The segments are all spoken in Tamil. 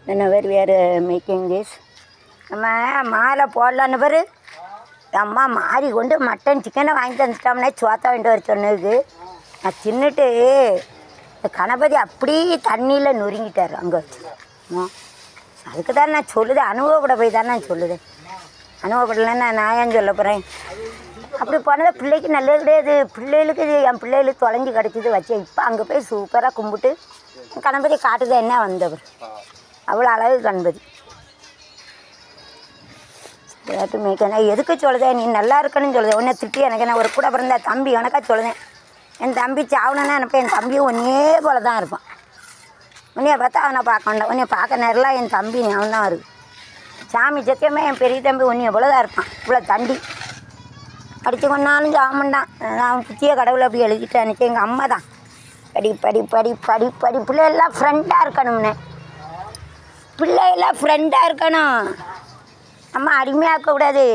என்ன வேறு வேறு மேக்கிங் திஸ் நம்ம மாலை போடலான்னு பாரு அம்மா மாறி கொண்டு மட்டன் சிக்கனை வாங்கி தந்துட்டோம்னா சோத்தா வாங்கிட்டு வர சொன்னது நான் தின்னுட்டு இந்த கணபதி அப்படியே தண்ணியில் நொறுங்கிட்டார் அங்கே வச்சு ஆ. அதுக்கு தான் நான் சொல்லுது அனுபவப்பட போய் தான் நான் சொல்லுதேன் அனுபவப்படலைன்னா நான் ஏன் சொல்ல போகிறேன் அப்படி போனது பிள்ளைக்கு நல்லது கிடையாது பிள்ளைகளுக்கு இது என் பிள்ளைகளுக்கு தொலைஞ்சு கிடச்சிது வச்சேன் இப்போ அங்கே போய் சூப்பராக கும்பிட்டு கணபதி காட்டுது என்ன வந்தவர் அவ்வளோ அழகு கணபதி விளையாட்டு மேய்க்கணும் எதுக்கு சொல்லுதேன் நீ நல்லா இருக்கணும்னு சொல்லுதேன் உன்னை திட்டி எனக்கு நான் ஒரு கூட பிறந்த தம்பி எனக்கா சொல்லுதேன் என் தம்பி சாவணுன்னா நினைப்பேன் என் தம்பியும் ஒன்னே போல தான் இருப்பான் உன்னைய பார்த்தா அவனை பார்க்க வேண்டாம் உன்னைய பார்க்க நேரலாம் என் தம்பி அவன் தான் இருக்கு சாமி சத்தியமே என் பெரிய தம்பி ஒன்றைய போல தான் இருப்பான் இவ்வளோ தண்டி அடித்து கொண்டாலும் சாமண்டான் நான் புத்திய கடவுளை அப்படி எழுதிட்டேன் எனக்கு எங்கள் அம்மா தான் படி படி படி படி படி பிள்ளைகள்லாம் ஃப்ரெண்டாக இருக்கணும்னே பிள்ளைகள்லாம் ஃப்ரெண்டாக இருக்கணும் அம்மா அடிமையாக்க கூடாது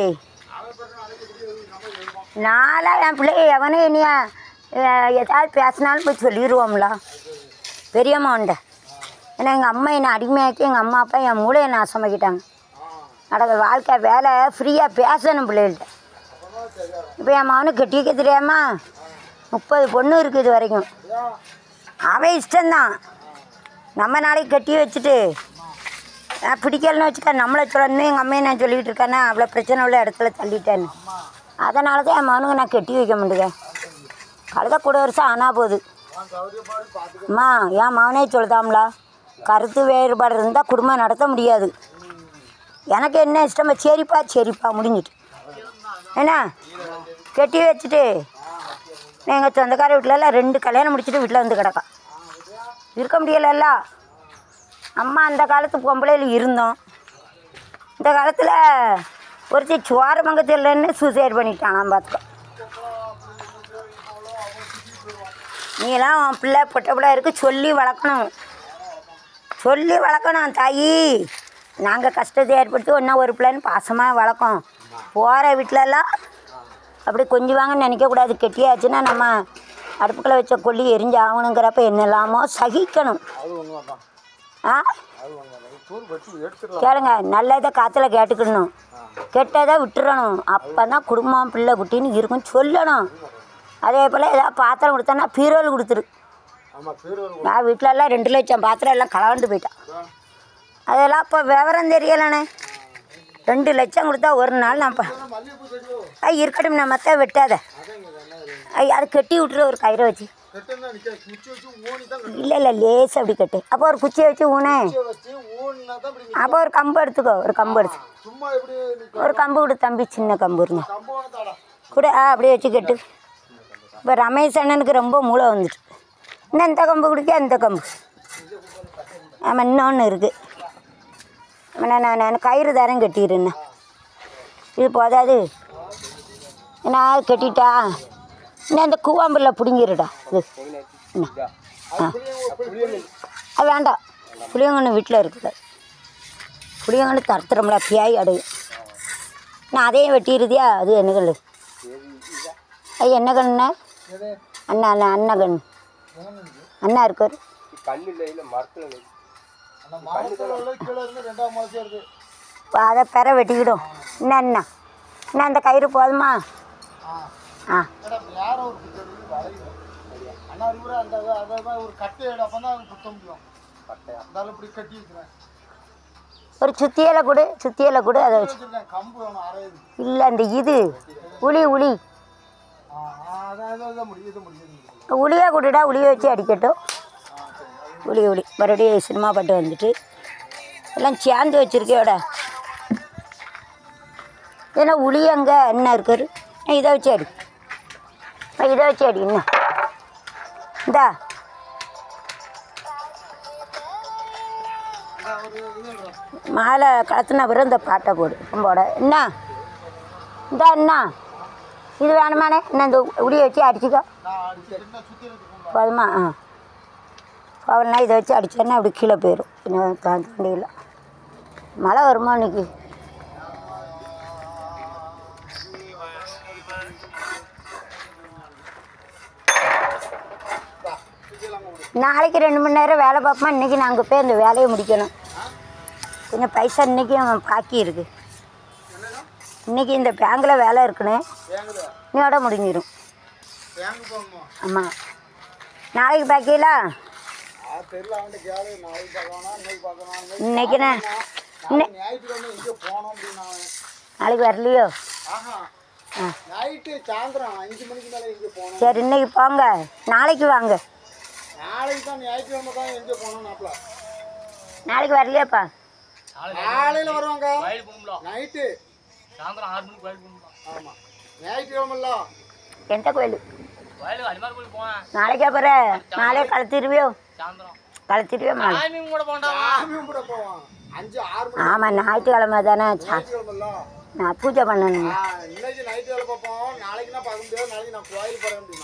நாளா என் பிள்ளைய எவனே என்னைய அஹ், ஏதாவது பேசினாலும் போய் சொல்லிடுவோம்ல பெரியம்மா உண்ட ஏன்னா எங்கள் அம்மா என்னை அடிமையாக்கி எங்கள் அம்மா அப்பா என் மூளையை நாசமாக்கிட்டாங்க நடக்க வாழ்க்கை வேலை ஃப்ரீயாக பேசணும் பிள்ளைகள்கிட்ட இப்போ என் மகனுக்கு கட்டிக்க தெரியாமா முப்பது பொண்ணு இருக்குது இது வரைக்கும் அவன் இஷ்டம்தான் நம்ம நாளைக்கு கட்டி வச்சுட்டு நான் பிடிக்கலன்னு வச்சுக்க நம்மளை சொல்லணும் எங்கள் அம்மையை நான் சொல்லிக்கிட்டு இருக்கேன்னா அவ்வளோ பிரச்சனை உள்ள இடத்துல தள்ளிட்டேன்னு அதனால தான் என் மகனுக்கு நான் கட்டி வைக்க முடியுது கழுத கூட வருஷம் ஆனால் போகுது அம்மா என் மகனே சொல்லுதாம்ல கருத்து வேறுபாடு இருந்தால் குடும்பம் நடத்த முடியாது எனக்கு என்ன இஷ்டமா சரிப்பா சரிப்பா முடிஞ்சிட்டு என்ன கட்டி வச்சுட்டு எங்கள் சொந்தக்கார வீட்டிலலாம் ரெண்டு கல்யாணம் முடிச்சுட்டு வீட்டில் வந்து கிடக்கா இருக்க முடியலல்ல அம்மா அந்த காலத்து பொம்பளையில் இருந்தோம் இந்த காலத்தில் ஒருத்தி சோர மங்கத்தில்லைன்னு சூசைட் பண்ணிட்டான் பார்த்துக்கோ நீலாம் உன் பிள்ளை பொட்ட பிள்ளை இருக்கு சொல்லி வளர்க்கணும் சொல்லி வளர்க்கணும் தாயி நாங்கள் கஷ்டத்தை ஏற்படுத்தி ஒன்றா ஒரு பிள்ளைன்னு பாசமாக வளர்க்கோம் போகிற வீட்டிலலாம் அப்படி கொஞ்சுவாங்கன்னு நினைக்கக்கூடாது கெட்டியாச்சுன்னா நம்ம அடுப்புக்குள்ள வச்ச கொல்லி எரிஞ்சு ஆகணுங்கிறப்ப என்னெல்லாமோ சகிக்கணும் அது உண்மைதான் ஆ அது உண்மைதான் தூர் வச்சு எடுத்துடலாம் கேளுங்க நல்லதை காற்றுல கேட்டுக்கணும் கெட்டதை விட்டுறணும் அப்போ தான் குடும்பம் பிள்ளை குட்டின்னு இருக்கும் சொல்லணும் அதே போல் ஏதாவது பாத்திரம் கொடுத்தோன்னா பீரோல் கொடுத்துரு ஆமாம் பேர் வரும் நான் வீட்டிலலாம் ரெண்டு லட்சம் பாத்திரம் எல்லாம் கலந்து போயிட்டான் அதெல்லாம் இப்போ விவரம் தெரியலண்ணே ரெண்டு லட்சம் கொடுத்தா ஒரு நாள் நான் ப- மல்லிகைப்பூ கட்டுவோம் ஐ இருக்கட்டும் நம்ம மற்ற வெட்டாத ஐ அது கட்டி விட்டுரு ஒரு கயிறை வச்சு கட்டுன்னா நிற்க குச்சி வச்சு ஊனி தான் கட்டு இல்லை இல்லை லேஸ் அப்படி கட்டு அப்போ ஒரு குச்சியை வச்சு ஊனே குச்சியை வச்சு ஊனினா தான் இப்படி நிக்கும். அப்போ ஒரு கம்பு எடுத்துக்கோ ஒரு கம்பு எடுத்து சும்மா எப்படி நிற்கும் ஒரு கம்பு கொடு தம்பி சின்ன கம்பு இருங்க கம்பவன தாடா கூட ஆ அப்படியே வச்சு கட்டு இப்போ ரமேஷ் அண்ணனுக்கு ரொம்ப மூளை வந்துட்டு இன்னும் இந்த கம்பு குடிக்க அந்த கம்பு ஆமாம் இன்னொன்று இருக்குது நான் நான் நான் கயிறு தரேன் கட்டிடுறேண்ணா இது போதாது நான் கட்டிட்டா இன்னும் அந்த கூவாம்பில் பிடுங்கிடுடா இது என்ன ஆ அது வேண்டாம் புளியங்கன்று வீட்டில் இருக்குது புளியங்கன்று தரத்துறோம்ல பியாய் அடையும் நான் அதையும் வெட்டிடுதியா அது என்ன கல் ஐயா என்ன கண்ணு எது அண்ணா அண்ணா அண்ணா கண்ணு அண்ணா இருக்கார் அந்த மரத்தில் உள்ள கீழே இருந்து ரெண்டாம் மாதம் இருக்கு இப்போ அதை பெற வெட்டிக்கிடும் என்ன என்ன என்ன அந்த கயிறு போதுமா ஆ ஆ ஏடா யாரோ ஒரு பிச்சை வளையும் அண்ணா அறிவுரை அந்த அதை தான் ஒரு கட்டை எடு அப்போ தான் குத்த முடியும் இருந்தாலும் இப்படி கட்டி வைக்கிறேன் ஒரு சுத்தியலை கொடு சுத்தியலை கொடு அதை வச்சு வச்சிருக்கேன் கம்பு வேணும் அரையுது இல்லை அந்த இது உளி உளி ஆ ஆ, அதான் அதான் அதான் முடியும் இது முடியும் உளியை கொடுடா உளியை வச்சு அடிக்கட்டும் உளி உளி மறுபடியும் சினிமா பாட்டு வந்துட்டு எல்லாம் சேர்ந்து வச்சுருக்கேடா ஏன்னா உளி அங்கே என்ன இருக்காரு ஆ, இதை வச்சு அடி ஆ, இதை வச்சு அடி என்ன இந்தா மாலை கலத்துன பிறகு இந்த பாட்டை போடு போட என்ன இந்தா என்ன இது வேணுமானே என்ன இந்த உளியை வச்சு அடிச்சுக்கோ நான் அடிச்சு என்ன சுற்றி இருக்கு போதுமா ஆ பவல்னா இதை வச்சு அடிச்சேன்னா அப்படி கீழே போயிடும் இன்னும் தாண்டி வண்டியில் மழை வருமா இன்னைக்கு நாளைக்கு ரெண்டு மணி நேரம் வேலை பார்ப்போமா இன்றைக்கி நாங்கள் போய் இந்த வேலையை முடிக்கணும் கொஞ்சம் பைசா இன்றைக்கும் பாக்கி இருக்கு என்னங்க இன்றைக்கி இந்த பேங்கில் வேலை இருக்குன்னு பேங்குல இன்னோட முடிஞ்சிடும் பேங்கு போகணுமா ஆமாம் நாளைக்கு பாக்கியில ஆ தெரியல அவன்கிட்ட கேளு நாளைக்கு பார்க்கணும் இன்னைக்கு பார்க்கணும் இன்னைக்குண்ணே இன்னை ஞாயிற்றுக்கிழமை எங்கே போனோம் அப்படின்னா நாளைக்கு வரலையோ ஆஹா ஆ நைட்டு சாயந்தரம் அஞ்சு மணிக்கு மேலே எங்கே போகணும் சரி இன்னைக்கு போங்க நாளைக்கு வாங்க நாளைக்கு தான் ஞாயிற்றுக்கிழமை தான் எங்கே போகணும் நாப்பில் நாளைக்கு வரலையாப்பா காலையில் வருவாங்க வயல் போகணும்ல நைட்டு சாயந்தரம் ஆறு மணிக்கு வயல் போகணும்ல ஆமாம் ஞாயிற்றுக்கிழமைல எந்த கோயில் வயலுக்கு அடிமார் கோயில் போவேன் நாளைக்கே போகிற நாளே கழுத்திருவியோ சாயந்தரம் கழுத்திருவியோ நாளை டைமிங் கூட போகண்டா சாமி கும்பிட போவான் அஞ்சு ஆறு மணி ஆமாம் ஞாயிற்றுக்கிழமை தானே சா ஞாயிற்றுக்கிழமைல நான் பூஜை பண்ணணுங்க ஆ, இன்னைக்கு நைட்டு வேலை பார்ப்போம் நாளைக்கு நான் பார்க்க முடியாது நாளைக்கு நான் கோயில் போகிறேன் அப்படின்னா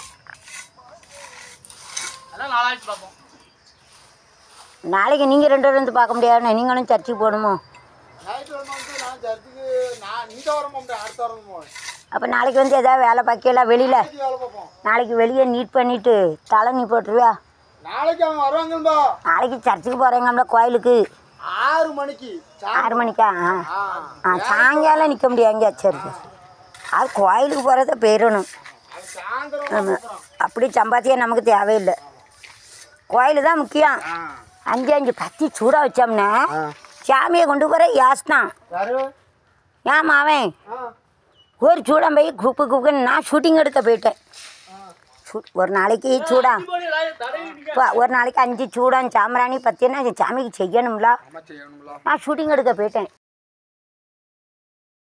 அதான் நாளாச்சு பார்ப்போம் நாளைக்கு நீங்கள் ரெண்டு பேரும் வந்து பார்க்க முடியாது நீங்களும் சர்ச்சுக்கு போகணுமோ ஞாயிற்றுக்கிழமை வந்து நான் சர்ச்சுக்கு நான் இந்த வாரம் போக முடியாது அடுத்த வாரம் போவேன் அப்போ நாளைக்கு வந்து எதாவது வேலை பார்க்கலாம் வெளியில் நாளைக்கு வேலை பார்ப்போம் நாளைக்கு வெளியே நீட் பண்ணிவிட்டு தலை நீ போட்டுருவியா நாளைக்கு அவன் வருவாங்கன்பா நாளைக்கு சர்ச்சுக்கு போகிறேங்கம்ல கோயிலுக்கு ஆறு மணிக்கு சா- ஆறு மணிக்கா ஆ ஆ ஆ சாயங்காலம் நிற்க முடியாங்க சரி சரி. அது கோயிலுக்கு போகிறத போயிடணும் அது சாயந்தரம் ஆமாம் அப்படி சம்பாத்தியம் நமக்கு தேவையில்லை கோயில் தான் முக்கியம் ஆ அஞ்சு அஞ்சு பத்தி சூடாக வச்சோம்னா ஆ. சாமியை கொண்டு போகிற யாஸ் தான் யாரு ஏன் அவன் ஆ ஒரு சூடம் போய் குப்பு குப்புன்னு நான் ஷூட்டிங் எடுக்க போயிட்டேன் ஆ ஷூ- ஒரு நாளைக்கு சூடா தடவி இப்போ ஒரு நாளைக்கு அஞ்சு சூடம் சாம்பிராணி பற்றினா சாமிக்கு செய்யணும்ல ஆமா செய்யணும்ல நான் ஷூட்டிங் எடுக்க போயிட்டேன்